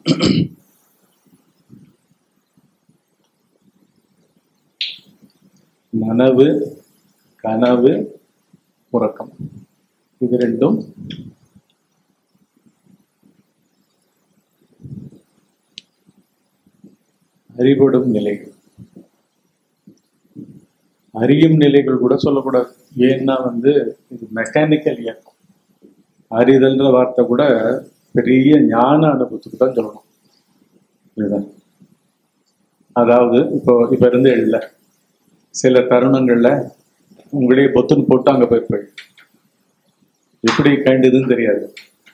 நனவு கனவு உறக்கம் இது ரெண்டும் அறிபடும் நிலைகள் அறியும் நிலைகள் கூட சொல்லக்கூடாது ஏன்னா வந்து இது மெக்கானிக்கல் இயக்கம் அறிதல்ன்ற வார்த்தை கூட பெரிய ஞான அனுபவத்துக்கு தான் சொல்லணும் இதுதான் அதாவது இப்போ இப்ப இருந்து எழுத சில தருணங்கள்ல உங்களே பொத்துன்னு போட்டு அங்க போய் போய் எப்படி கண்டுதுன்னு தெரியாது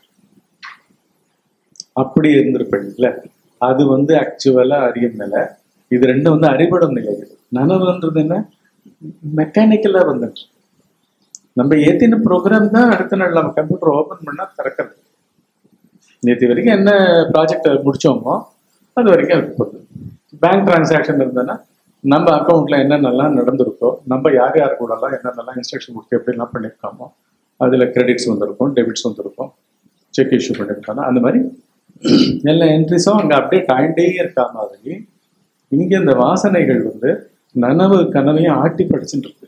அப்படி இருந்திருப்பீங்கல்ல அது வந்து ஆக்சுவலா அறியும் நிலை இது ரெண்டும் வந்து அறிபடும் நிலைகள் நனவுன்றது என்ன மெக்கானிக்கலா வந்துட்டு நம்ம ஏத்தின ப்ரோக்ராம் தான் அடுத்த நாள் நம்ம கம்ப்யூட்டர் ஓபன் பண்ணா திறக்கிறது நேற்று வரைக்கும் என்ன ப்ராஜெக்ட் முடிச்சோமோ அது வரைக்கும் அது போகுது பேங்க் டிரான்சாக்ஷன் இருந்ததுன்னா நம்ம அக்கௌண்ட்ல என்னென்னலாம் நடந்திருக்கோ நம்ம யார் யார் கூடலாம் என்னென்னலாம் இன்ஸ்ட்ரக்ஷன் கொடுத்து எப்படிலாம் பண்ணியிருக்காமோ அதுல கிரெடிட்ஸ் வந்திருக்கும் டெபிட்ஸ் வந்திருக்கும் செக் இஷ்யூ பண்ணியிருக்காங்க அந்த மாதிரி எல்லா என்ட்ரிஸும் அங்கே அப்டேட் ஆகிட்டே இருக்கா மாதிரி இங்கே இந்த வாசனைகள் வந்து நனவு கனவையும் ஆட்டி படிச்சுட்டு இருக்கு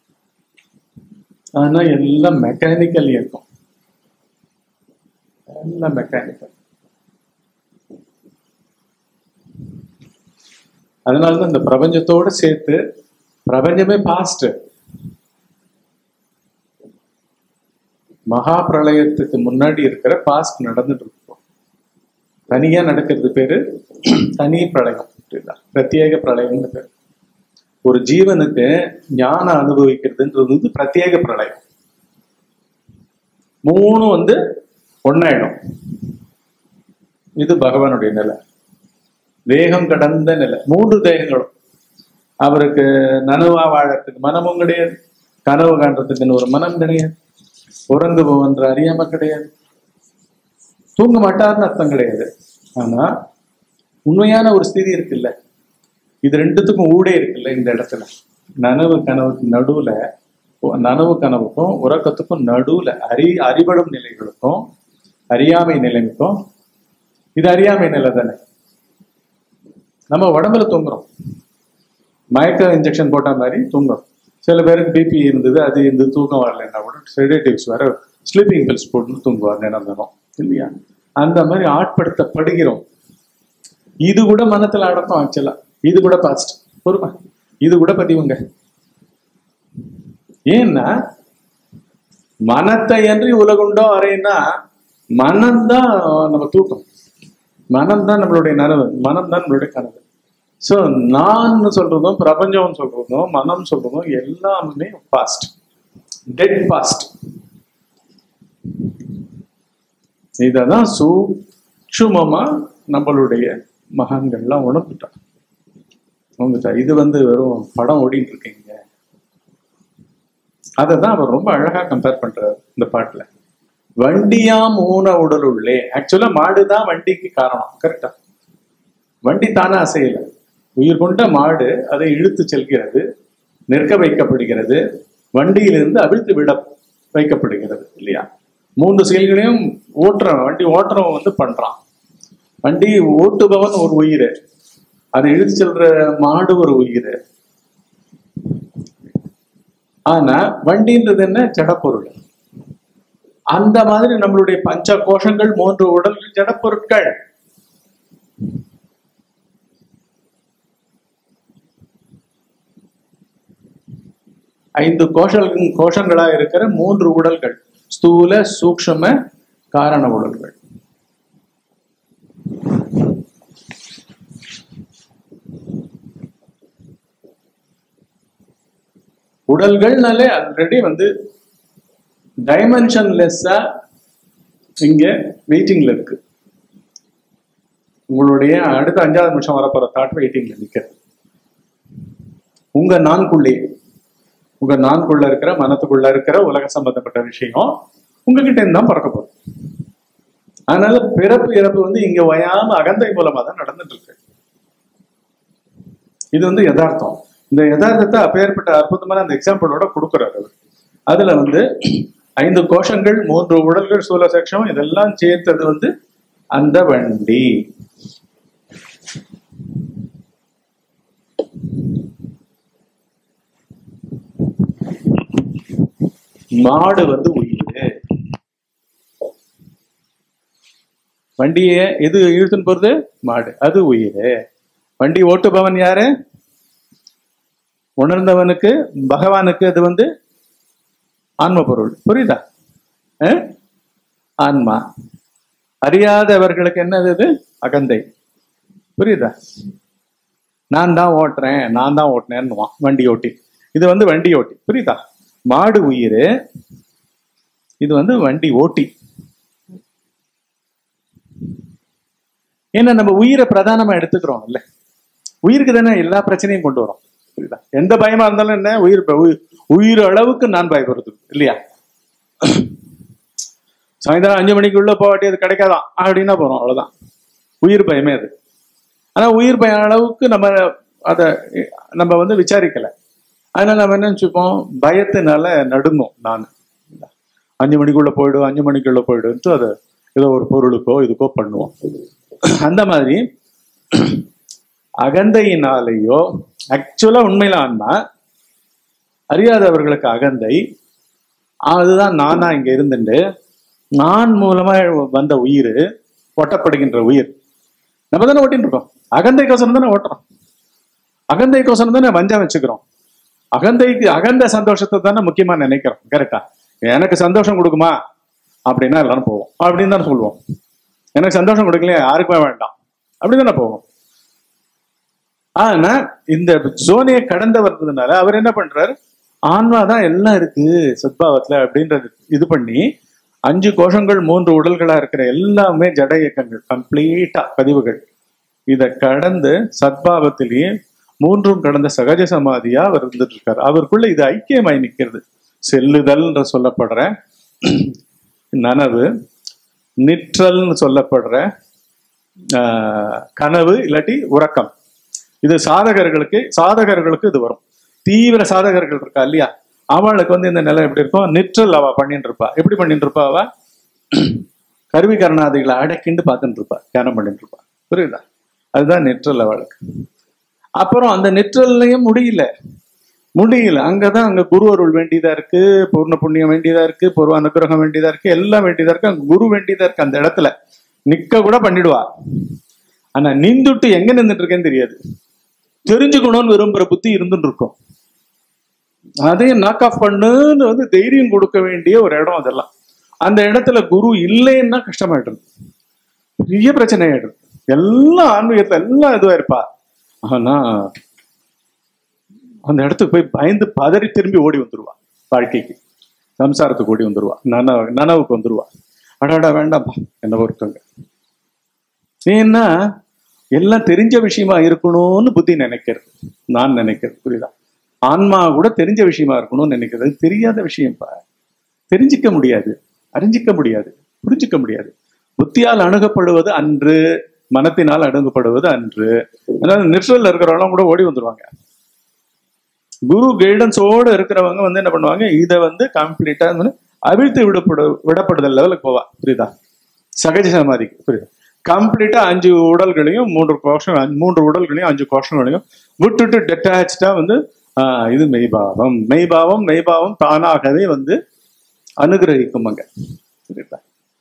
ஆனா எல்லாம் மெக்கானிக்கல் இயக்கம் எல்லாம் மெக்கானிக்கல் அதனாலதான் இந்த பிரபஞ்சத்தோட சேர்த்து பிரபஞ்சமே பாஸ்ட் மகா பிரளயத்துக்கு முன்னாடி இருக்கிற பாஸ்ட் நடந்துட்டு இருக்கும் தனியா நடக்கிறது பேரு தனி பிரளயம் அப்படின்னா பிரத்யேக பிரளயம்னு பேரு ஒரு ஜீவனுக்கு ஞானம் அனுபவிக்கிறதுன்றது வந்து பிரத்யேக பிரளயம் மூணு வந்து ஒன்னாயிடும் இது பகவானுடைய நிலை தேகம் கடந்த நிலை மூன்று தேகங்களும் அவருக்கு நனவா வாழறதுக்கு மனமும் கிடையாது கனவு காண்றதுக்குன்னு ஒரு மனம் கிடையாது உறங்குபவன்ற அறியாம கிடையாது தூங்க மாட்டார்னு அர்த்தம் கிடையாது ஆனா உண்மையான ஒரு ஸ்திதி இருக்குல்ல இது ரெண்டுத்துக்கும் ஊடே இருக்குல்ல இந்த இடத்துல நனவு கனவுக்கு நடுவுல நனவு கனவுக்கும் உறக்கத்துக்கும் நடுவுல அறி அறிபடும் நிலைகளுக்கும் அறியாமை நிலைக்கும் இது அறியாமை நிலை தானே நம்ம உடம்புல தூங்குறோம் மயக்க இன்ஜெக்ஷன் போட்ட மாதிரி தூங்குறோம் சில பேருக்கு பிபி இருந்தது அது இந்த தூக்கம் வரலைன்னா கூட செடேட்டிவ்ஸ் வர ஸ்லீப்பிங் பில்ஸ் போட்டு தூங்குவாங்க தினம் தினம் இல்லையா அந்த மாதிரி ஆட்படுத்தப்படுகிறோம் இது கூட மனத்துல அடக்கம் ஆக்சுவலா இது கூட பாஸ்ட் பொறுமா இது கூட பதிவுங்க ஏன்னா மனத்தை அன்றி உலகுண்டோ அறைன்னா மனம்தான் நம்ம தூக்கம் மனம்தான் நம்மளுடைய நனவு மனம் தான் நம்மளுடைய கனவு ஸோ நான் சொல்றதும் பிரபஞ்சம் சொல்றதும் மனம் சொல்றதும் எல்லாமே பாஸ்ட் டெட் பாஸ்ட் இததான் சூட்சுமமா நம்மளுடைய மகான்கள்லாம் உணர்ந்துட்டான் உணர்ந்துட்டா இது வந்து வெறும் படம் ஓடிட்டு இருக்கீங்க அதை தான் அவர் ரொம்ப அழகா கம்பேர் பண்றாரு இந்த பாட்டுல வண்டியாம் ஊன உடல் உள்ளே ஆக்சுவலா மாடுதான் வண்டிக்கு காரணம் கரெக்டா வண்டி தானே அசையல உயிர் கொண்ட மாடு அதை இழுத்து செல்கிறது நிற்க வைக்கப்படுகிறது வண்டியிலிருந்து அவிழ்த்து விட வைக்கப்படுகிறது இல்லையா மூன்று செயல்களையும் ஓட்டுறவன் வண்டி ஓட்டுறவன் வந்து பண்றான் வண்டி ஓட்டுபவன் ஒரு உயிர் அதை இழுத்து செல்ற மாடு ஒரு உயிர் ஆனா வண்டின்றது என்ன ஜடப்பொருள் அந்த மாதிரி நம்மளுடைய பஞ்ச கோஷங்கள் மூன்று உடல்கள் ஜடப்பொருட்கள் ஐந்து கோஷல் கோஷங்களா இருக்கிற மூன்று உடல்கள் ஸ்தூல சூக்ஷம காரண உடல்கள் உடல்கள்னாலே ஆல்ரெடி வந்து டைமென்ஷன்லெஸ்ஸா இங்க வெயிட்டிங்ல இருக்கு உங்களுடைய அடுத்த அஞ்சாவது நிமிஷம் வரப்போற தாட் வெயிட்டிங்ல நிக்கிறது உங்க நான்குள்ளே உங்க நான்குள்ள இருக்கிற மனத்துக்குள்ள இருக்கிற உலக சம்பந்தப்பட்ட விஷயம் உங்ககிட்ட இருந்து தான் பிறக்க போகுது அதனால பிறப்பு இறப்பு வந்து இங்க வயாம அகந்தை மூலமா தான் நடந்துட்டு இருக்கு இது வந்து யதார்த்தம் இந்த யதார்த்தத்தை அப்பேற்பட்ட அற்புதமான அந்த எக்ஸாம்பிளோட கொடுக்குறாரு அவர் அதுல வந்து ஐந்து கோஷங்கள் மூன்று உடல்கள் சூழசக்ஷம் இதெல்லாம் சேர்த்தது வந்து அந்த வண்டி மாடு வந்து உயிர் வண்டியை எது இழுத்துன்னு போறது மாடு அது உயிர் வண்டி ஓட்டுபவன் யாரு உணர்ந்தவனுக்கு பகவானுக்கு அது வந்து ஆன்ம பொருள் புரியுதா அஹ்? ஆன்மா அறியாதவர்களுக்கு என்னது இது அகந்தை புரியுதா நான் தான் ஓட்டுறேன் நான் தான் ஓட்டினேன்னுவான் வண்டி ஓட்டி இது வந்து வண்டி ஓட்டி புரியுதா மாடு உயிர் இது வந்து வண்டி ஓட்டி ஏன்னா நம்ம உயிரை பிரதானமா எடுத்துக்கிறோம் இல்ல உயிருக்கு தானே எல்லா பிரச்சனையும் கொண்டு வரோம் புரியுதா எந்த பயமா இருந்தாலும் என்ன உயிர் ப- உயிர் உயிர் அளவுக்கு நான் பயப்படுறது இல்லையா சாயந்தரம் அஞ்சு மணிக்குள்ள போகாட்டி அது கிடைக்காதான் அப்படின்னா போறோம் அவ்வளவுதான் உயிர் பயமே அது ஆனா உயிர் பயம் அளவுக்கு நம்ம அதை நம்ம வந்து விசாரிக்கல அதனால நம்ம என்ன நினைச்சுப்போம் பயத்தினால நடுங்கும் நான் அஞ்சு மணிக்குள்ள போயிடும் அஞ்சு மணிக்குள்ள போயிடும்ட்டு அதை ஏதோ ஒரு பொருளுக்கோ இதுக்கோ பண்ணுவோம் அந்த மாதிரி அகந்தையினாலேயோ ஆக்சுவலா உண்மையில ஆன்மா அறியாதவர்களுக்கு அகந்தை அதுதான் நானா இங்க இருந்துட்டு நான் மூலமா வந்த உயிர் ஒட்டப்படுகின்ற உயிர் நம்ம தானே ஓட்டின்னு இருக்கோம் அகந்தைக்கோசரம் தானே ஓட்டுறோம் அகந்தைக்கோசரம் தானே வஞ்சம் வச்சுக்கிறோம் அகந்தைக்கு அகந்த சந்தோஷத்தை தானே முக்கியமா நினைக்கிறோம் கரெக்டா எனக்கு சந்தோஷம் கொடுக்குமா அப்படின்னா எல்லாரும் போவோம் அப்படின்னு தானே சொல்லுவோம் எனக்கு சந்தோஷம் கொடுக்கலையே யாருக்குமே வேண்டாம் அப்படி தானே போவோம் ஆனா இந்த ஜோனியை கடந்து வர்றதுனால அவர் என்ன பண்றாரு ஆன்மா தான் எல்லாம் இருக்கு சத்பாவத்துல அப்படின்றது இது பண்ணி அஞ்சு கோஷங்கள் மூன்று உடல்களா இருக்கிற எல்லாமே ஜட இயக்கங்கள் கம்ப்ளீட்டா பதிவுகள் இதை கடந்து சத்பாவத்திலேயே மூன்றும் கடந்த சகஜ சமாதியா அவர் இருந்துட்டு இருக்காரு அவருக்குள்ள இது ஐக்கியமாய் நிக்கிறது செல்லுதல் என்று சொல்லப்படுற நனவு நிற்றல்னு சொல்லப்படுற ஆஹ், கனவு இல்லாட்டி உறக்கம் இது சாதகர்களுக்கு சாதகர்களுக்கு இது வரும் தீவிர சாதகர்கள் இருக்கா இல்லையா அவளுக்கு வந்து இந்த நிலை எப்படி இருக்கும் நிற்றல் அவ பண்ணிட்டு இருப்பா எப்படி பண்ணிட்டு இருப்பா அவ கருவி கரணாதிகளை அடக்கிண்டு பார்த்துட்டு இருப்பா தியானம் பண்ணிட்டு இருப்பா புரியுதா அதுதான் நிற்றல் அவளுக்கு அப்புறம் அந்த நிற்றல்லையும் முடியல முடியல அங்கதான் அங்க குரு அருள் வேண்டியதா இருக்கு பூர்ண புண்ணியம் வேண்டியதா இருக்கு பூர்வ அனுகிரகம் வேண்டியதா இருக்கு எல்லாம் வேண்டியதா இருக்கு அங்க குரு வேண்டியதா இருக்கு அந்த இடத்துல நிக்க கூட பண்ணிடுவா ஆனா நின்றுட்டு எங்க நின்றுட்டு இருக்கேன்னு தெரியாது தெரிஞ்சுக்கணும்னு விரும்புற புத்தி இருந்துட்டு இருக்கும் அதையும் நாக் ஆஃப் பண்ணுன்னு வந்து தைரியம் கொடுக்க வேண்டிய ஒரு இடம் அதெல்லாம் அந்த இடத்துல குரு இல்லைன்னா கஷ்டமாயிடுது பெரிய பிரச்சனை ஆயிடுது எல்லாம் ஆன்மீகத்துல எல்லாம் இதுவா இருப்பா ஆனா அந்த இடத்துக்கு போய் பயந்து பதறி திரும்பி ஓடி வந்துருவா வாழ்க்கைக்கு சம்சாரத்துக்கு ஓடி வந்துருவா நனவு நனவுக்கு வந்துருவா அடாடா வேண்டாம்ப்பா என்ன பொறுத்தவங்க ஏன்னா எல்லாம் தெரிஞ்ச விஷயமா இருக்கணும்னு புத்தி நினைக்கிறது நான் நினைக்கிறது புரியுதா ஆன்மா கூட தெரிஞ்ச விஷயமா இருக்கணும்னு நினைக்கிறது அது தெரியாத விஷயம்ப்பா தெரிஞ்சிக்க முடியாது அறிஞ்சிக்க முடியாது புரிஞ்சிக்க முடியாது புத்தியால் அணுகப்படுவது அன்று மனத்தினால் அணுகப்படுவது அன்று அதனால நிற்றல் இருக்கிறவங்க கூட ஓடி வந்துருவாங்க குரு கைடன்ஸோட இருக்கிறவங்க வந்து என்ன பண்ணுவாங்க இதை வந்து கம்ப்ளீட்டா வந்து அவிழ்த்து விடப்படு விடப்படுதல் லெவலுக்கு போவா புரியுதா சகஜ சமாதிக்கு புரியுதா கம்ப்ளீட்டா அஞ்சு உடல்களையும் மூன்று கோஷம் மூன்று உடல்களையும் அஞ்சு கோஷங்களையும் விட்டுட்டு டெட்டாச்சா வந்து ஆஹ், இது மெய்பாவம் மெய்பாவம் மெய்பாவம் தானாகவே வந்து அனுகிரகிக்கும் அங்க புரியுதா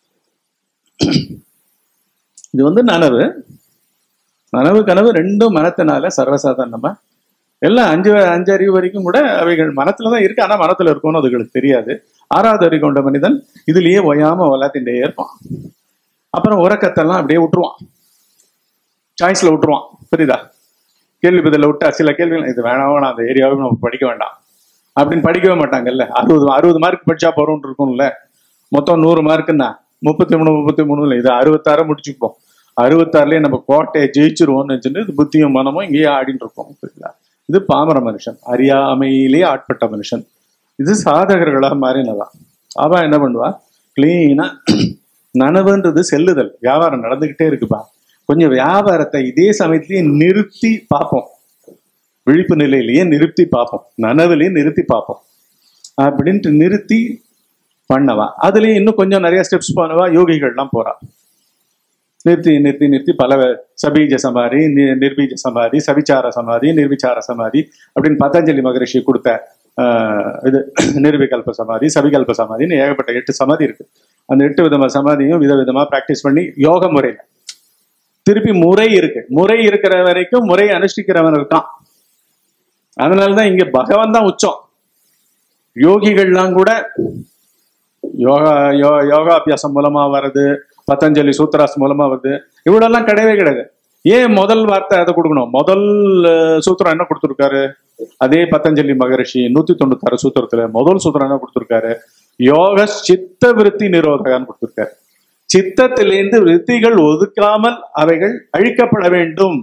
இது வந்து நனவு நனவு கனவு ரெண்டும் மனத்தினால சர்வசாதாரணமா எல்லாம் அஞ்சு அஞ்சு அறிவு வரைக்கும் கூட அவைகள் மனத்துல தான் இருக்கு ஆனா மனத்துல இருக்கும்னு அதுகளுக்கு தெரியாது ஆறாவது அறிவு கொண்ட மனிதன் இதுலயே ஒயாம வளர்த்தின்றே இருப்பான் அப்புறம் உறக்கத்தெல்லாம் அப்படியே விட்டுருவான் சாய்ஸ்ல விட்டுருவான் புரியுதா கேள்வி பதில விட்டா சில கேள்விகள் இது வேணாம் வேணாம் அந்த ஏரியாவுக்கு நம்ம படிக்க வேண்டாம் அப்படின்னு படிக்கவே மாட்டாங்கல்ல அறுபது அறுபது மார்க் படிச்சா போறோம்னு இருக்கும்ல மொத்தம் நூறு மார்க்குன்னா முப்பத்தி மூணு முப்பத்தி மூணுல இது அறுபத்தாறு முடிச்சுப்போம் அறுபத்தாறுலயே நம்ம கோட்டையை ஜெயிச்சிருவோம்னு வச்சுட்டு இது புத்தியும் மனமும் இங்கேயே ஆடிட்டு இருக்கோம் புரியுதா இது பாமர மனுஷன் அறியாமையிலேயே ஆட்பட்ட மனுஷன் இது சாதகர்களாக மாறினதான் அவ என்ன பண்ணுவா கிளீனா நனவுன்றது செல்லுதல் வியாபாரம் நடந்துகிட்டே இருக்குப்பா கொஞ்சம் வியாபாரத்தை இதே சமயத்திலேயே நிறுத்தி பார்ப்போம் விழிப்பு நிலையிலேயே நிறுத்தி பார்ப்போம் நனவுலயே நிறுத்தி பார்ப்போம் அப்படின்ட்டு நிறுத்தி பண்ணவா அதுலயும் இன்னும் கொஞ்சம் நிறைய ஸ்டெப்ஸ் பண்ணவா யோகிகள்லாம் போறா நிறுத்தி நிறுத்தி நிறுத்தி பல சபீஜ சமாதி நி- நிர்பீஜ சமாதி சவிச்சார சமாதி நிர்விச்சார சமாதி அப்படின்னு பதஞ்சலி மகரிஷி கொடுத்த ஆஹ், இது நிர்விகல்ப சமாதி சவிகல்ப சமாதின்னு ஏகப்பட்ட எட்டு சமாதி இருக்கு அந்த எட்டு விதமா சமாதியும் விதவிதமா பிராக்டிஸ் பண்ணி யோக முறையில திருப்பி முறை இருக்கு முறை இருக்கிற வரைக்கும் முறை அனுஷ்டிக்கிறவன் இருக்கான் அதனாலதான் இங்க பகவான் தான் உச்சம் யோகிகள்லாம் கூட யோகா யோ யோகாபியாசம் மூலமா வருது பதஞ்சலி சூத்ராஸ் மூலமா வருது இவ்வளோலாம் கிடையவே கிடையாது ஏன் முதல் வார்த்தை அதை கொடுக்கணும் முதல் அஹ், சூத்திரம் என்ன கொடுத்துருக்காரு அதே பதஞ்சலி மகரிஷி நூத்தி தொண்ணூத்தாறு சூத்திரத்துல முதல் சூத்திரம் என்ன கொடுத்துருக்காரு யோக சித்த விருத்தி நிரோதகான்னு கொடுத்துருக்காரு சித்தத்திலிருந்து விருத்திகள் ஒதுக்காமல் அவைகள் அழிக்கப்பட வேண்டும்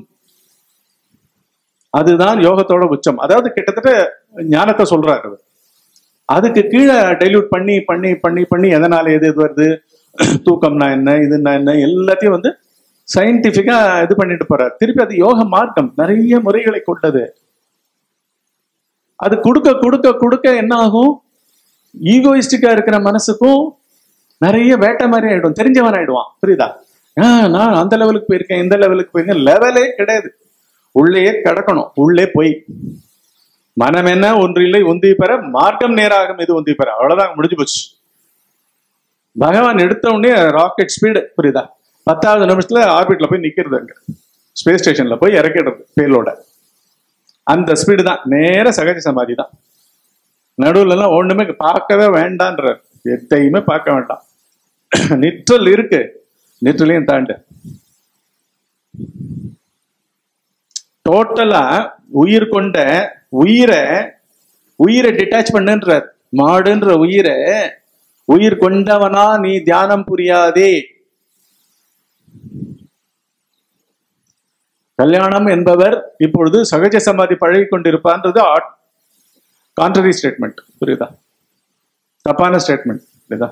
அதுதான் யோகத்தோட உச்சம் அதாவது கிட்டத்தட்ட ஞானத்தை சொல்றாரு அவர். அதுக்கு கீழே டைல்யூட் பண்ணி பண்ணி பண்ணி பண்ணி எதனால எது எது வருது தூக்கம்னா என்ன இதுன்னா என்ன எல்லாத்தையும் வந்து சயின்டிபிக்கா இது பண்ணிட்டு போறார் திருப்பி அது யோக மார்க்கம் நிறைய முறைகளை கொண்டது அது கொடுக்க கொடுக்க கொடுக்க என்ன ஆகும் ஈகோயிஸ்டிக்கா இருக்கிற மனசுக்கும் நிறைய வேட்டை மாதிரி ஆயிடும் தெரிஞ்சவன் ஆயிடுவான் புரியுதா ஆஹ் நான் அந்த லெவலுக்கு போயிருக்கேன் இந்த லெவலுக்கு போயிருக்கேன் லெவலே கிடையாது உள்ளேயே கிடக்கணும் உள்ளே போய் மனம் என்ன ஒன்று இல்லை உந்தி பெற மார்க்கம் நேராகும் இது உந்தி பெற அவ்வளவுதான் முடிஞ்சு போச்சு பகவான் எடுத்த உடனே ராக்கெட் ஸ்பீடு புரியுதா பத்தாவது நிமிஷத்துல ஆர்பிட்ல போய் நிக்கிறது அங்க ஸ்பேஸ் ஸ்டேஷன்ல போய் இறக்கிடுறது பேலோட அந்த ஸ்பீடு தான் நேர சகஜ சமாதி தான் நடுவுல எல்லாம் ஒண்ணுமே பார்க்கவே வேண்டான்றார் எதையுமே பார்க்க வேண்டாம் நிற்றல் இருக்கு நிற்றலையும் தாண்டு டோட்டலா உயிர் கொண்ட உயிரை உயிரை டிட்டாச் பண்ணுன்றார் மாடுன்ற உயிரை உயிர் கொண்டவனா நீ தியானம் புரியாதே கல்யாணம் என்பவர் இப்பொழுது சகஜ சமாதி பழகி கொண்டிருப்பான்றது கான்ட்ரரி ஸ்டேட்மெண்ட் புரியுதா தப்பான ஸ்டேட்மெண்ட் புரியுதா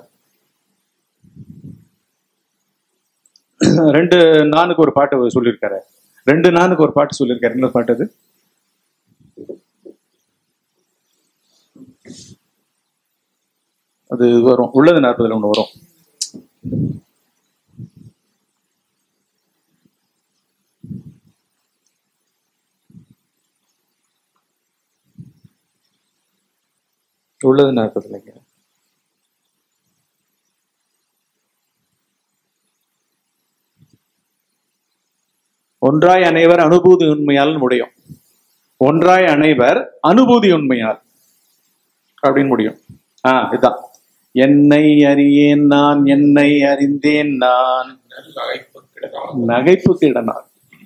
ரெண்டு நானுக்கு ஒரு பாட்டு சொல்லியிருக்காரு ரெண்டு நானுக்கு ஒரு பாட்டு சொல்லியிருக்காரு என்ன பாட்டு அது அது வரும் உள்ளது நாற்பதுல ஒண்ணு வரும் உள்ளது நாற்பதுலங்க ஒன்றாய் அனைவர் அனுபூதி உண்மையால் முடியும் ஒன்றாய் அனைவர் அனுபூதி உண்மையால் அப்படின்னு முடியும் ஆ இதுதான் என்னை அறியேன் நான் என்னை அறிந்தேன் நான் நகைப்புக்கு இடனார்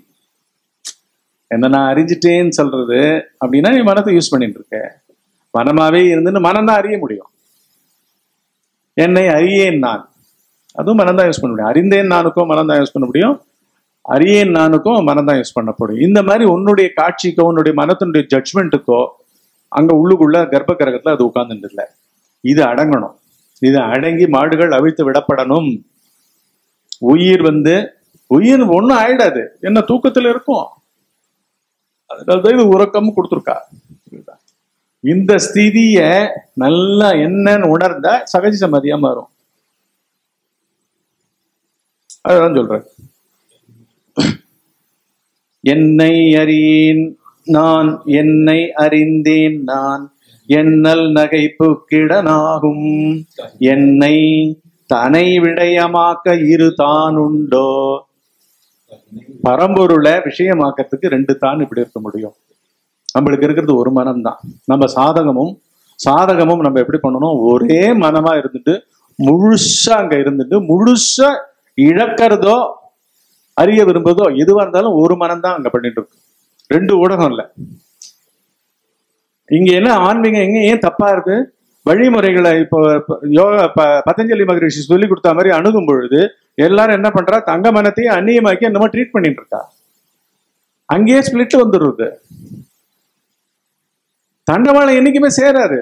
என்ன நான் அறிஞ்சிட்டேன்னு சொல்றது அப்படின்னா நீ மனத்தை யூஸ் பண்ணிட்டு இருக்க மனமாவே இருந்துன்னு மனம் தான் அறிய முடியும் என்னை அறியேன் நான் அதுவும் மனம் தான் யூஸ் பண்ண முடியும் அறிந்தேன் நானுக்கும் மனம் தான் யூஸ் பண்ண முடியும் அறியேன் நானுக்கும் மனம் தான் யூஸ் பண்ண முடியும் இந்த மாதிரி உன்னுடைய காட்சிக்கோ உன்னுடைய மனத்தினுடைய ஜட்ஜ்மெண்ட்டுக்கோ அங்க உள்ளுக்குள்ள கர்ப்ப கிரகத்துல அது உட்கார்ந்துட்டு இல்லை இது அடங்கணும் இது அடங்கி மாடுகள் அவிழ்த்து விடப்படணும் உயிர் வந்து உயிர் ஒண்ணும் ஆயிடாது என்ன தூக்கத்துல இருக்கும் அதனாலதான் இது உறக்கம் கொடுத்துருக்கா புரியுதா? இந்த ஸ்திதிய நல்லா என்னன்னு உணர்ந்தா சகஜ சமாதியா மாறும் அதுதான் சொல்றேன் என்னை அறியேன் நான் என்னை அறிந்தேன் நான் எண்ணல் நகைப்பு கிடனாகும் என்னை தனை விடயமாக்க இரு தான் உண்டோ பரம்பொருளை விஷயமாக்கிறதுக்கு ரெண்டு தான் இப்படி இருக்க முடியும் நம்மளுக்கு இருக்கிறது ஒரு மனம் தான் நம்ம சாதகமும் சாதகமும் நம்ம எப்படி பண்ணணும் ஒரே மனமா இருந்துட்டு முழுசா அங்க இருந்துட்டு முழுசா இழக்கிறதோ அறிய விரும்புதோ எதுவா இருந்தாலும் ஒரு மனம் தான் அங்க பண்ணிட்டு இருக்கு ரெண்டு ஊடகம் இல்ல இங்க என்ன ஆன்மீகம் எங்க ஏன் தப்பா இருக்கு வழிமுறைகளை இப்போ இப்போ யோகா ப- பதஞ்சலி மகரிஷி சொல்லி கொடுத்த மாதிரி அணுகும் பொழுது எல்லாரும் என்ன பண்றா தங்க மனத்தையும் அந்நியமாக்கி என்னமோ ட்ரீட் பண்ணிட்டு இருக்கா அங்கேயே ஸ்பிளிட் வந்துடுறது தண்டவாளம் என்னைக்குமே சேராது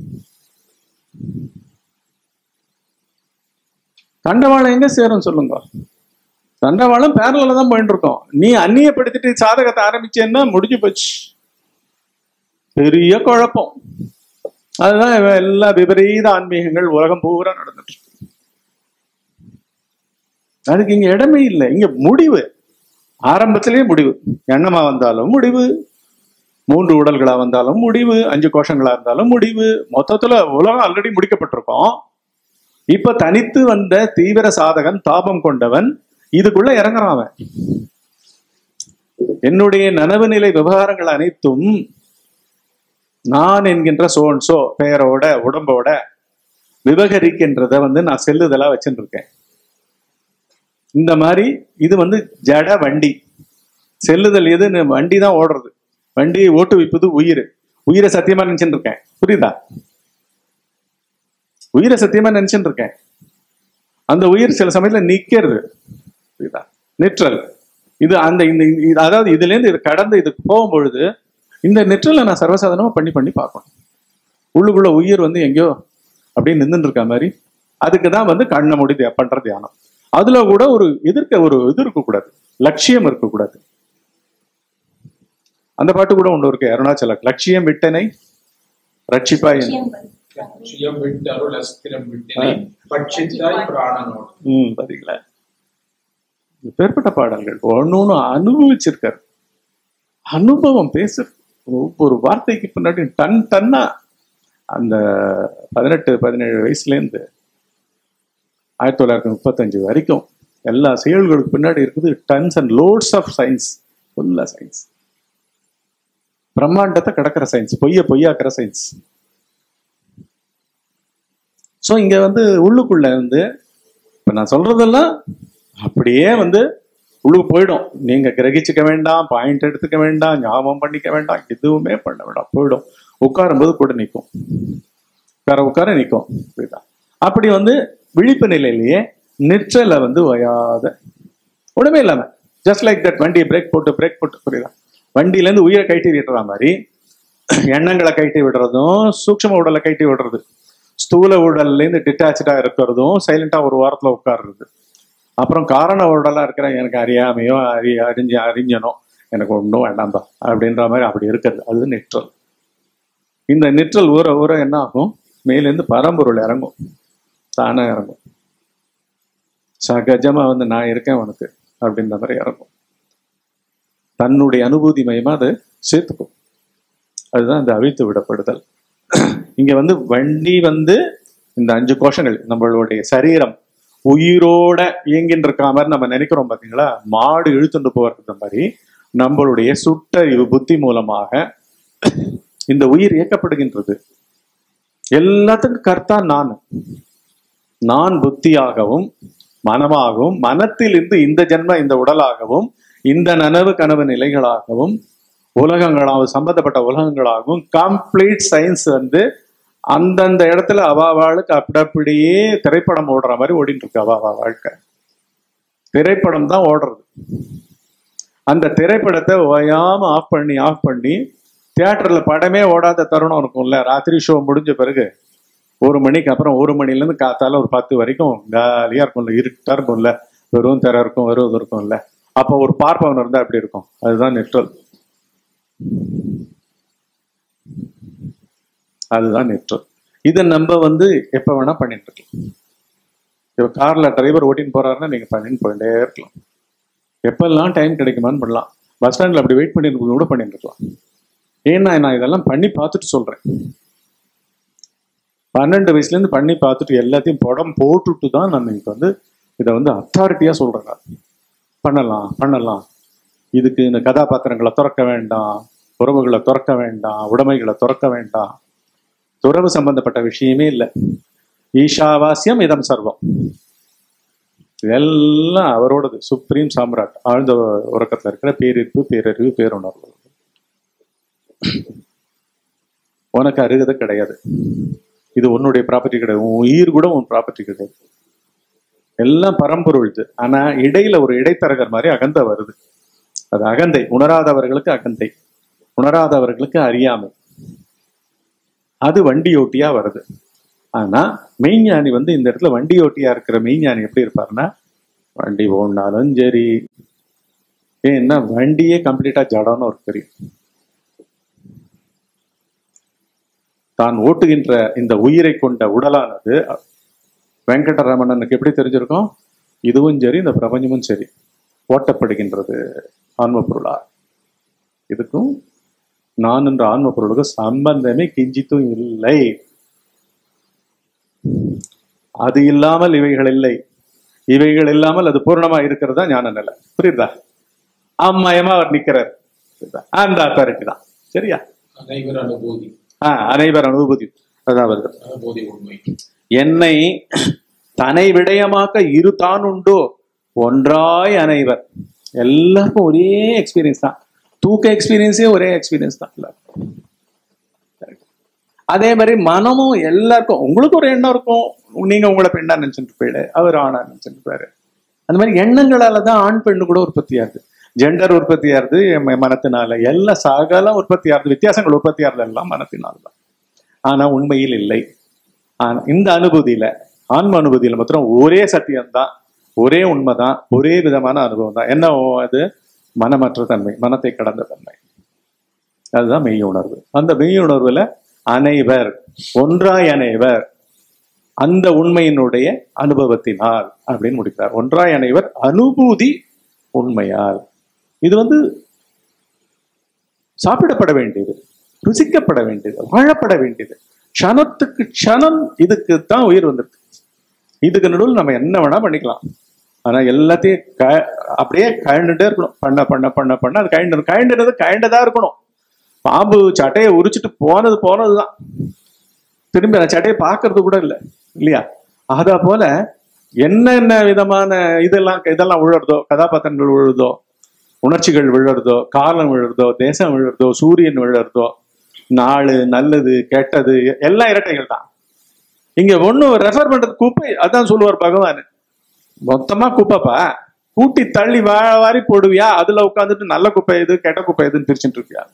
தண்டவாளம் எங்க சேரும் சொல்லுங்க தண்டவாளம் பேரல தான் போயிட்டு இருக்கோம் நீ அந்நியப்படுத்திட்டு சாதகத்தை ஆரம்பிச்சேன்னா முடிஞ்சு போச்சு பெரிய குழப்பம் அதுதான் இவன் எல்லா விபரீத ஆன்மீகங்கள் உலகம் பூரா நடந்துட்டு இருக்கு. அதுக்கு இங்க இடமே இல்லை இங்க முடிவு ஆரம்பத்திலேயே முடிவு எண்ணமா வந்தாலும் முடிவு மூன்று உடல்களா வந்தாலும் முடிவு அஞ்சு கோஷங்களா இருந்தாலும் முடிவு மொத்தத்துல உலகம் ஆல்ரெடி முடிக்கப்பட்டிருக்கோம் இப்ப தனித்து வந்த தீவிர சாதகன் தாபம் கொண்டவன் இதுக்குள்ள இறங்குறான் அவன் என்னுடைய நனவு நிலை விவகாரங்கள் அனைத்தும் நான் என்கின்ற சோன் சோ பெயரோட உடம்போட விவகரிக்கின்றத வந்து நான் செல்லுதலா வச்சுட்டு இருக்கேன் இந்த மாதிரி இது வந்து ஜட வண்டி செல்லுதல் எது வண்டி தான் ஓடுறது வண்டியை ஓட்டுவிப்பது உயிர் உயிரை சத்தியமா நினைச்சுட்டு இருக்கேன் புரியுதா உயிரை சத்தியமா நினைச்சுட்டு இருக்கேன் அந்த உயிர் சில சமயத்துல நிக்கிறது புரியுதா நிற்றல் இது அந்த இந்த இது- அதாவது இதுல இருந்து இது கடந்து இதுக்கு போகும்பொழுது இந்த நிற்றலை நான் சர்வசாதாரணமா பண்ணி பண்ணி பார்க்கணும் உள்ளுக்குள்ள உயிர் வந்து எங்கேயோ அப்படியே நின்றுட்டு இருக்க மாதிரி அதுக்கு தான் வந்து கண்ணை மூடி தியா- பண்ற தியானம் அதுல கூட ஒரு எதிர்க்க ஒரு இது இருக்கக்கூடாது லட்சியம் இருக்கக்கூடாது அந்த பாட்டு கூட ஒண்ணு இருக்கு அருணாச்சல லட்சியம் விட்டனை ரட்சிப்பாய் என்று. சுயம் விட்டு அருள் அஸ்திரம் விட்டினை பட்சித்தாய் பிராணனோடு ம் பாத்தீங்களா பேர்பட்ட பாடல்கள் ஒண்ணு ஒண்ணு அனுபவிச்சிருக்காரு அனுபவம் பேசு ஒவ்வொரு வார்த்தைக்கு பின்னாடி டன் டன்னா அந்த பதினெட்டு பதினேழு வயசுல இருந்து ஆயிரத்தி தொள்ளாயிரத்தி முப்பத்தஞ்சு வரைக்கும் எல்லா செயல்களுக்கு பின்னாடி இருக்குது tons and lots of science ஃபுல்லா சயின்ஸ் பிரம்மாண்டத்தை கடக்கிற சயின்ஸ் பொய்ய பொய்யாக்குற சயின்ஸ் ஸோ இங்க வந்து உள்ளுக்குள்ள வந்து இப்ப நான் சொல்றதெல்லாம் அப்படியே வந்து உள்ளுக்கு போயிடும் நீங்க கிரகிச்சுக்க வேண்டாம் பாயிண்ட் எடுத்துக்க வேண்டாம் ஞாபகம் பண்ணிக்க வேண்டாம் எதுவுமே பண்ண வேண்டாம் போயிடும் உட்காரும்போது கூட நிற்கும் உட்கார உட்கார நிற்கும் புரியுதா அப்படி வந்து விழிப்பு நிலையிலேயே நிற்றலை வந்து ஓயாத ஒண்ணுமே இல்லாம ஜஸ்ட் லைக் தட் வண்டியை பிரேக் போட்டு பிரேக் போட்டு புரியுதா வண்டியில இருந்து உயிரை கட்டி விடுற மாதிரி எண்ணங்களை கட்டி விடுறதும் சூக்ஷ்ம உடலை கட்டி விடுறது ஸ்தூல உடல்ல இருந்து டிட்டாச்சா இருக்கிறதும் சைலண்டா ஒரு வாரத்துல உட்கார்றது அப்புறம் காரண உடலா இருக்கிற எனக்கு அறியாமையோ அறி அறிஞ்ச அறிஞ்சனோ எனக்கு ஒன்றும் வேண்டாம்பா அப்படின்ற மாதிரி அப்படி இருக்கிறது அது நிற்றல் இந்த நிற்றல் ஊற ஊற என்ன ஆகும் மேலேருந்து பரம்பொருள் இறங்கும் தானே இறங்கும் சகஜமா வந்து நான் இருக்கேன் உனக்கு அப்படின்ற மாதிரி இறங்கும் தன்னுடைய அனுபூதி மயமா அது சேர்த்துக்கும் அதுதான் இந்த அவிழ்த்து விடப்படுதல் இங்க வந்து வண்டி வந்து இந்த அஞ்சு கோஷங்கள் நம்மளுடைய சரீரம் உயிரோட இயங்கின்னு இருக்க மாதிரி நம்ம நினைக்கிறோம் பாத்தீங்களா மாடு இழுத்துட்டு போறது மாதிரி நம்மளுடைய சுட்டறிவு புத்தி மூலமாக இந்த உயிர் இயக்கப்படுகின்றது எல்லாத்துக்கும் கர்த்தா நான் நான் புத்தியாகவும் மனமாகவும் மனத்திலிருந்து இந்த ஜென்ம இந்த உடலாகவும் இந்த நனவு கனவு நிலைகளாகவும் உலகங்களாகவும் சம்பந்தப்பட்ட உலகங்களாகவும் கம்ப்ளீட் சயின்ஸ் வந்து அந்தந்த இடத்துல அவாவாளுக்கு அப்படி அப்படியே திரைப்படம் ஓடுற மாதிரி ஓடிட்டு இருக்கு அவாவா வாழ்க்கை திரைப்படம் தான் ஓடுறது அந்த திரைப்படத்தை ஓயாம ஆஃப் பண்ணி ஆஃப் பண்ணி தியேட்டர்ல படமே ஓடாத தருணம் இருக்கும்ல ராத்திரி ஷோ முடிஞ்ச பிறகு ஒரு மணிக்கு அப்புறம் ஒரு மணில இருந்து காத்தால ஒரு பத்து வரைக்கும் காலியா இருக்கும்ல இருட்டா இருக்கும்ல வெறும் திரை இருக்கும் வெறும் இது இருக்கும்ல அப்போ ஒரு பார்ப்பவன் இருந்தா எப்படி இருக்கும் அதுதான் நெட்வொர்க் அதுதான் நெட்வொர்க் இதை நம்ம வந்து எப்ப வேணா பண்ணிட்டு இருக்கலாம் இப்ப கார்ல டிரைவர் ஓட்டின்னு போறாருன்னா நீங்க பண்ணிட்டு போயிட்டே இருக்கலாம் எப்பெல்லாம் டைம் கிடைக்குமான்னு பண்ணலாம் பஸ் ஸ்டாண்ட்ல அப்படி வெயிட் பண்ணி இருக்கும் கூட பண்ணிட்டு இருக்கலாம் ஏன்னா நான் இதெல்லாம் பண்ணி பார்த்துட்டு சொல்றேன் பன்னெண்டு வயசுல இருந்து பண்ணி பார்த்துட்டு எல்லாத்தையும் படம் போட்டுட்டு தான் நான் இன்னைக்கு வந்து இதை வந்து அத்தாரிட்டியா சொல்றேன் நான். பண்ணலாம் பண்ணலாம் இதுக்கு இந்த கதாபாத்திரங்களை துறக்க வேண்டாம் உறவுகளை துறக்க வேண்டாம் உடைமைகளை துறக்க வேண்டாம் துறவு சம்பந்தப்பட்ட விஷயமே இல்லை ஈஷாவாசியம் இதம் சர்வம் இதெல்லாம் அவரோடது சுப்ரீம் சாம்ராட் ஆழ்ந்த உறக்கத்துல இருக்கிற பேரிருப்பு பேரறிவு பேருணர்வு உனக்கு அருகதை கிடையாது இது உன்னுடைய ப்ராப்பர்ட்டி கிடையாது உன் உயிர் கூட உன் ப்ராப்பர்ட்டி கிடையாது எல்லாம் பரம்பொருள் இது ஆனா இடையில ஒரு இடைத்தரகர் மாதிரி அகந்த வருது அது அகந்தை உணராதவர்களுக்கு அகந்தை உணராதவர்களுக்கு அறியாமை அது வண்டியோட்டியா வருது ஆனா மெய்ஞானி வந்து இந்த இடத்துல வண்டியோட்டியா இருக்கிற மெய்ஞானி எப்படி இருப்பாருன்னா வண்டி ஓடினாலும் சரி ஏன்னா வண்டியே கம்ப்ளீட்டா ஜடம்னு ஒரு தெரியும் தான் ஓட்டுகின்ற இந்த உயிரை கொண்ட உடலானது வெங்கடரமணனுக்கு எப்படி தெரிஞ்சிருக்கும் இதுவும் சரி இந்த பிரபஞ்சமும் சரி ஓட்டப்படுகின்றது ஆன்ம பொருளா இதுக்கும் நான் என்ற ஆன்ம பொருளுக்கும் சம்பந்தமே கிஞ்சித்தும் இல்லை அது இல்லாமல் இவைகள் இல்லை இவைகள் இல்லாமல் அது பூர்ணமா இருக்கிறது தான் ஞான நிலை புரியுதா அம்மயமா அவர் நிக்கிறார் புரியுதா? அந்த அத்தாரிட்டி தான் சரியா அனைவர் அனுபூதி ஆஹ் அனைவர் அனுபூதி அதாவது அனுபூதி உண்மை என்னை தனை விடயமாக்க இரு தான் உண்டோ ஒன்றாய் அனைவர் எல்லாருக்கும் ஒரே எக்ஸ்பீரியன்ஸ் தான் தூக்க எக்ஸ்பீரியன்ஸே ஒரே எக்ஸ்பீரியன்ஸ் தான் எல்லாருக்கும் அதே மாதிரி மனமும் எல்லாருக்கும் உங்களுக்கு ஒரு எண்ணம் இருக்கும் நீங்க உங்களை பெண்ணா நினைச்சிட்டு இருப்பீடு அவர் ஆணா நினைச்சிட்டு இருப்பாரு அந்த மாதிரி எண்ணங்களால தான் ஆண் பெண்ணு கூட உற்பத்தி ஆகுது ஜெண்டர் உற்பத்தி ஆகுது ம- மனத்தினால எல்லாம் சகலம் உற்பத்தி ஆகுது வித்தியாசங்கள் உற்பத்தி ஆகுது எல்லாம் மனத்தினால தான் ஆனா உண்மையில் இல்லை ஆனா இந்த அனுபூதியில ஆன்ம அனுபூதியில மாத்திரம் ஒரே சத்தியம்தான் ஒரே உண்மைதான் ஒரே விதமான அனுபவம் தான் என்ன அது மனமற்ற தன்மை மனத்தை கடந்த தன்மை அதுதான் மெய் உணர்வு அந்த மெய் உணர்வுல அனைவர் ஒன்றாய் அனைவர் அந்த உண்மையினுடைய அனுபவத்தினால் அப்படின்னு முடிக்கிறார் ஒன்றாய் அனைவர் அனுபூதி உண்மையால் இது வந்து சாப்பிடப்பட வேண்டியது ருசிக்கப்பட வேண்டியது வாழப்பட வேண்டியது க்ஷணத்துக்கு க்ஷணம் இதுக்கு தான் உயிர் வந்திருக்கு இதுக்கு நடுவில் நம்ம என்ன வேணா பண்ணிக்கலாம் ஆனா எல்லாத்தையும் க அப்படியே கழண்டுட்டே இருக்கணும் பண்ண பண்ண பண்ண பண்ண அது கழண்டு கழண்டுறது கழண்டதா இருக்கணும் பாம்பு சட்டையை உரிச்சிட்டு போனது போனதுதான் திரும்பி அந்த சட்டையை பார்க்கறது கூட இல்லை இல்லையா அதா போல என்னென்ன விதமான இதெல்லாம் இதெல்லாம் விழுறதோ கதாபாத்திரங்கள் விழுறதோ உணர்ச்சிகள் விழுறதோ காலம் விழுறதோ தேசம் விழுறதோ சூரியன் விழுறதோ நாளு நல்லது கெட்டது எல்லாம் இரட்டைகள் தான் இங்க ஒண்ணும் ரெஃபர் பண்றது குப்பை அதான் சொல்லுவார் பகவான் மொத்தமா குப்பைப்பா கூட்டி தள்ளி வா வாரி போடுவியா அதுல உட்காந்துட்டு நல்ல குப்பை எது கெட்ட குப்பை எதுன்னு பிரிச்சுட்டு இருக்கியா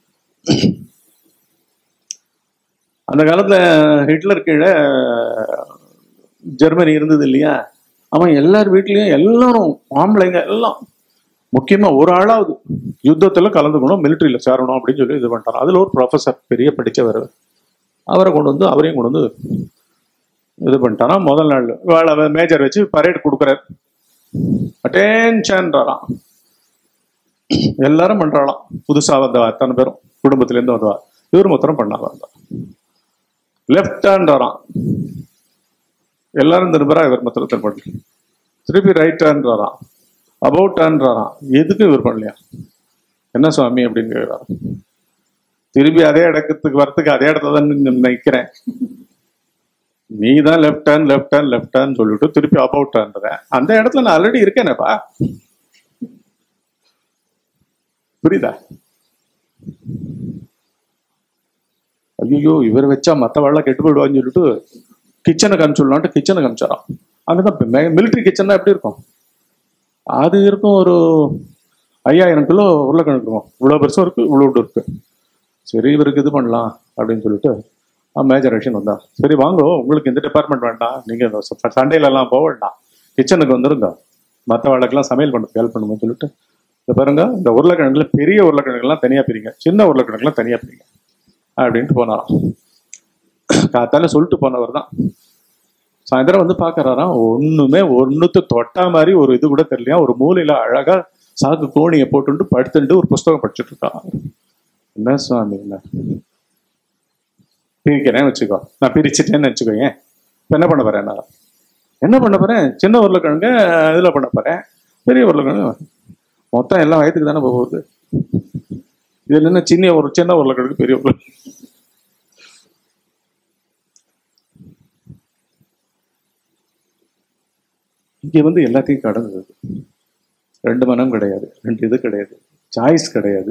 அந்த காலத்துல ஹிட்லர் கீழே ஜெர்மனி இருந்தது இல்லையா அவன் எல்லார் வீட்லயும் எல்லாரும் ஆம்பளைங்க எல்லாம் முக்கியமா ஒரு ஆளாவது யுத்தத்துல கலந்துக்கணும் மிலிட்டரியில சேரணும் அப்படின்னு சொல்லி இது பண்ணிட்டான் அதுல ஒரு ப்ரொஃபசர் பெரிய படிச்சவர் அவரை கொண்டு வந்து அவரையும் கொண்டு வந்து இது பண்ணிட்டானா முதல் நாள் வேலை மேஜர் வச்சு பரேட் கொடுக்குறாரு அட்டேன்ஷன்றாராம் எல்லாரும் பண்றாளாம் புதுசா வந்தவா அத்தனை பேரும் குடும்பத்துல இருந்து வந்தவா இவர் மொத்தம் பண்ணாங்க வந்தா லெஃப்ட் ஹேண்ட்றாராம் எல்லாரும் திரும்புறா இவர் மொத்தம் திரும்ப திருப்பி ரைட் ஹேண்ட்றாராம் அபவுட் ஹேண்ட்றாராம் எதுக்கு இவர் பண்ணலையா என்ன சுவாமி அப்படின்னு கேட்கிறாராம் திருப்பி அதே இடத்துக்கு வரத்துக்கு அதே இடத்துல தான் நின்னு நிக்கிறேன் நீ தான் left hand left hand left hand சொல்லிட்டு திருப்பி அபவுட் ஹேண்ட்ற அந்த இடத்துல நான் ஆல்ரெடி இருக்கேனேப்பா புரியுதா ஐயோ இவர் வச்சா மற்றவாள்லாம் கெட்டு போயிடுவான்னு சொல்லிட்டு கிச்சனுக்கு அனுப்பிச்சுடலான்ட்டு கிச்சனுக்கு அனுப்பிச்சாராம் அங்கதான் மிலிட்ரி கிச்சன் தான் எப்படி இருக்கும் அது இருக்கும் ஒரு ஐயாயிரம் கிலோ உருளைக்கிழங்கு இருக்கும் இவ்வளோ பெருசும் இருக்கு இவ்வளோ இருக்கு சரி இவருக்கு இது பண்ணலாம் அப்படின்னு சொல்லிட்டு மேஜர் ஆக்ஷன் வந்தா சரி வாங்க உங்களுக்கு இந்த டிபார்ட்மெண்ட் வேண்டாம் நீங்க சண்டேல எல்லாம் போக வேண்டாம் கிச்சனுக்கு வந்துருங்க மற்ற வாழ்க்கெல்லாம் சமையல் பண்ணுறது ஹெல்ப் பண்ணுங்கன்னு சொல்லிட்டு இந்த பாருங்க இந்த உருளைக்கிழங்குல பெரிய உருளைக்கிழங்குலாம் தனியா பிரிங்க சின்ன உருளைக்கிழங்குலாம் தனியா பிரிங்க அப்படின்ட்டு போனாராம் காத்தால சொல்லிட்டு போனவர் தான் சாயந்தரம் வந்து பாக்குறாராம் ஒண்ணுமே ஒண்ணுத்து தொட்டா மாதிரி ஒரு இது கூட தெரியலையா ஒரு மூலையில அழகா சாக்கு கோணியை போட்டுட்டு படுத்துட்டு ஒரு புஸ்தகம் படிச்சுட்டு இருக்கான் என்ன சுவாமி என்ன பிரிக்கிறேன் வச்சுக்கோ நான் பிரிச்சுட்டேன்னு வச்சுக்கோங்க இப்ப என்ன பண்ண போறேன் நான் என்ன பண்ண போறேன் சின்ன உருளைக்கிழங்க இதுல பண்ண போறேன் பெரிய உருளைக்கிழங்கு மொத்தம் எல்லாம் வயதுக்கு தானே போகுது இதுல என்ன சின்ன ஒரு சின்ன உருளைக்கிழங்கு பெரிய உருளை இங்க வந்து எல்லாத்தையும் கடந்தது ரெண்டு மனம் கிடையாது ரெண்டு இது கிடையாது சாய்ஸ் கிடையாது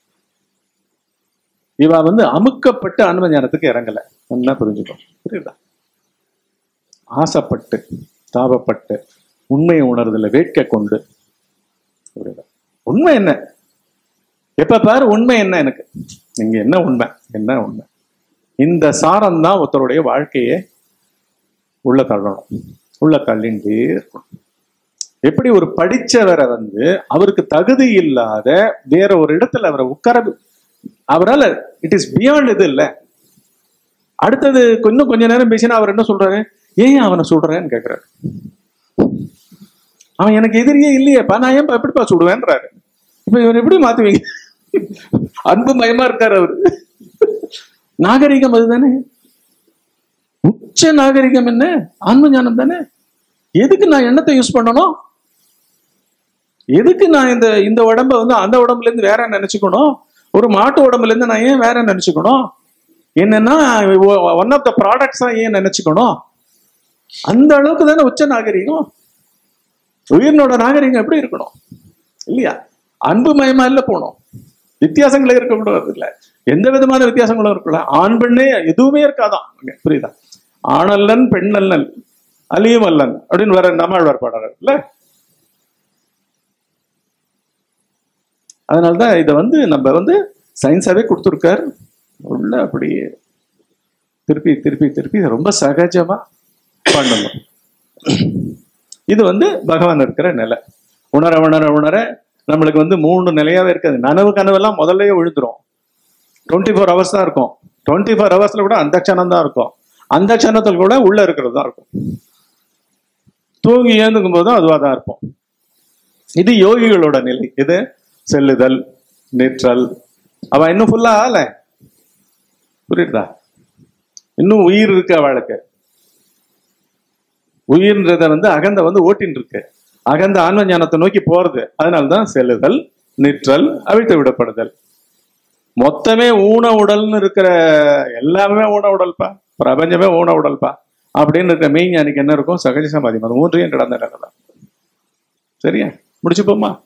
இவ வந்து அமுக்கப்பட்டு அனும ஞானத்துக்கு இறங்கல நல்லா புரிஞ்சுக்கோ புரியுதா ஆசைப்பட்டு தாபப்பட்டு உண்மையை உணர்தல வேட்கை கொண்டு புரியுதா உண்மை என்ன எப்ப பாரு உண்மை என்ன எனக்கு நீங்க என்ன உண்மை என்ன உண்மை இந்த சாரம் தான் ஒருத்தருடைய வாழ்க்கையை உள்ள தள்ளணும் உள்ள தள்ளிண்டே இருக்கணும் எப்படி ஒரு படிச்சவரை வந்து அவருக்கு தகுதி இல்லாத வேற ஒரு இடத்துல அவரை உட்கார அவரால் இட் இஸ் பியாண்ட் இது இல்ல அடுத்தது இன்னும் கொஞ்ச நேரம் பேசினா அவர் என்ன சொல்றாரு ஏன் அவனை சொல்றேன்னு கேக்குறாரு அவன் எனக்கு எதிரியே இல்லையேப்பா நான் ஏன் எப்படிப்பா சுடுவேன்றாரு இப்ப இவர் எப்படி மாத்துவீங்க அன்பு மயமா இருக்காரு அவரு நாகரிகம் அதுதானே உச்ச நாகரிகம் என்ன ஆன்ம ஞானம் தானே எதுக்கு நான் எண்ணத்தை யூஸ் பண்ணணும் எதுக்கு நான் இந்த இந்த உடம்ப வந்து அந்த உடம்புல இருந்து வேற நினைச்சுக்கணும் ஒரு மாட்டு உடம்புல இருந்து நான் ஏன் வேற நினைச்சுக்கணும் என்னன்னா ஒன் ஆஃப் த ப்ராடக்ட்ஸா ஏன் நினைச்சுக்கணும் அந்த அளவுக்கு தானே உச்ச நாகரிகம் உயிரினோட நாகரிகம் எப்படி இருக்கணும் இல்லையா அன்பு மயமா இல்ல போகணும் வித்தியாசங்களே இருக்கக்கூடாது இல்ல எந்த விதமான வித்தியாசங்களும் இருக்கல ஆண் பெண்ணே எதுவுமே இருக்காதான் அங்க, புரியுதா ஆணல்லன் பெண்ணல்லன் அலியும் அல்லன் அப்படின்னு வர நம்மாழ்வார் பாடுறாரு இல்ல அதனால்தான் இதை வந்து நம்ம வந்து சயின்ஸாவே கொடுத்துருக்கார் உள்ள அப்படியே திருப்பி திருப்பி திருப்பி ரொம்ப சகஜமா பண்ணணும் இது வந்து பகவான் இருக்கிற நிலை உணர உணர உணர நம்மளுக்கு வந்து மூணு நிலையாவே இருக்காது நனவு கனவெல்லாம் முதல்லயே விழுந்துரும் டுவெண்ட்டி ஃபோர் ஹவர்ஸ் தான் இருக்கும் டுவெண்ட்டி ஃபோர் ஹவர்ஸ்ல கூட அந்த க்ஷணம் தான் இருக்கும் அந்த க்ஷணத்தில் கூட உள்ள இருக்கிறது தான் இருக்கும் தூங்கி ஏந்துக்கும் போதும் அதுவாக தான் இருப்போம் இது யோகிகளோட நிலை இது செல்லுதல் நிற்றல் அவன் இன்னும் ஃபுல்லா ஆகல புரியுதா இன்னும் உயிர் இருக்கு அவளுக்கு உயிர்ன்றத வந்து அகந்த வந்து ஓட்டின்னு இருக்கு அகந்த ஆன்ம ஞானத்தை நோக்கி போறது அதனால்தான் செல்லுதல் நிற்றல் அவிழ்த்து விடப்படுதல் மொத்தமே ஊன உடல்னு இருக்கிற எல்லாமே ஊன உடல்பா பிரபஞ்சமே ஊன உடல்பா அப்படின்னு இருக்கிற மெய்ஞானிக்கு என்ன இருக்கும் சகஜ சமாதி அது மூன்றையும் கடந்த நிலை தான் சரியா முடிச்சுப்போமா